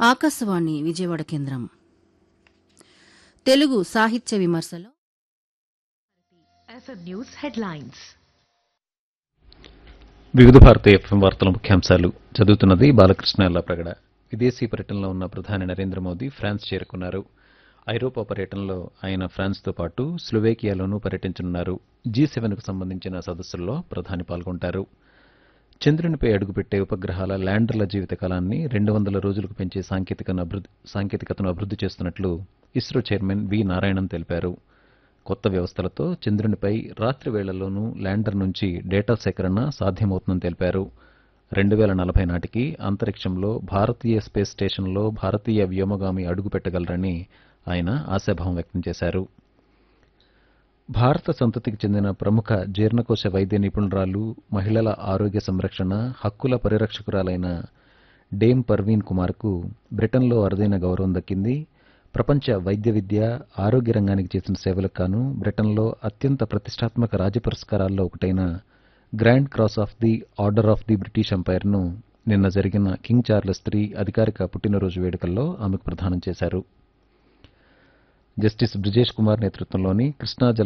ఆకాశవాణి విజయవాడ కేంద్రం తెలుగు సాహిత్య విమర్శలో FM News headlines. వివిధ భారత ఎఫ్ఎం వార్తల ముఖ్యాంశాలు చదువుతున్నది బాలకృష్ణ ప్రగడ విదేశీ పర్యటనలో ఉన్న ప్రధాని నరేంద్ర మోదీ ఫ్రాన్స్ చేరుకున్నారు ఐరోపా పర్యటనలో ఆయన ఫ్రాన్స్తో పాటు స్లోవేకియాలోనూ పర్యటించనున్నారు జీ సెవెన్కు సంబంధించిన సదస్సుల్లో ప్రధాని పాల్గొంటారు చంద్రునిపై అడుగుపెట్టే ఉపగ్రహాల ల్యాండర్ల జీవితకాలాన్ని రెండు వందల రోజులకు పెంచే సాంకేతికను అభివృద్ధి సాంకేతికతను అభివృద్ధి చేస్తున్నట్లు ఇస్రో చైర్మన్ వి నారాయణన్ తెలిపారు కొత్త వ్యవస్థలతో చంద్రునిపై రాత్రి వేళల్లోనూ ల్యాండర్ నుంచి డేటా సేకరణ సాధ్యమవుతుందని తెలిపారు రెండు వేల నలభై నాటికి అంతరిక్షంలో భారతీయ స్పేస్ స్టేషన్లో భారతీయ వ్యోమగామి అడుగుపెట్టగలరని ఆయన ఆశాభావం వ్యక్తం చేశారు భారత సంతతికి చెందిన ప్రముఖ జీర్ణకోశ వైద్య నిపుణురాలు మహిళల ఆరోగ్య సంరక్షణ హక్కుల పరిరక్షకురాలైన డేమ్ పర్వీన్ కుమార్కు బ్రిటన్లో అరుదైన గౌరవం దక్కింది ప్రపంచ వైద్య విద్య ఆరోగ్య రంగానికి చేసిన సేవలకు గాను బ్రిటన్లో అత్యంత ప్రతిష్టాత్మక రాజ్య పురస్కారాల్లో ఒకటైన grand cross of the order of the British ఎంపైర్ను నిన్న జరిగిన కింగ్ చార్లెస్ త్రీ అధికారిక పుట్టినరోజు వేడుకల్లో ఆమెకు ప్రదానం చేశారు జస్టిస్ బ్రిజేష్ కుమార్ నేతృత్వంలోని కృష్ణా జల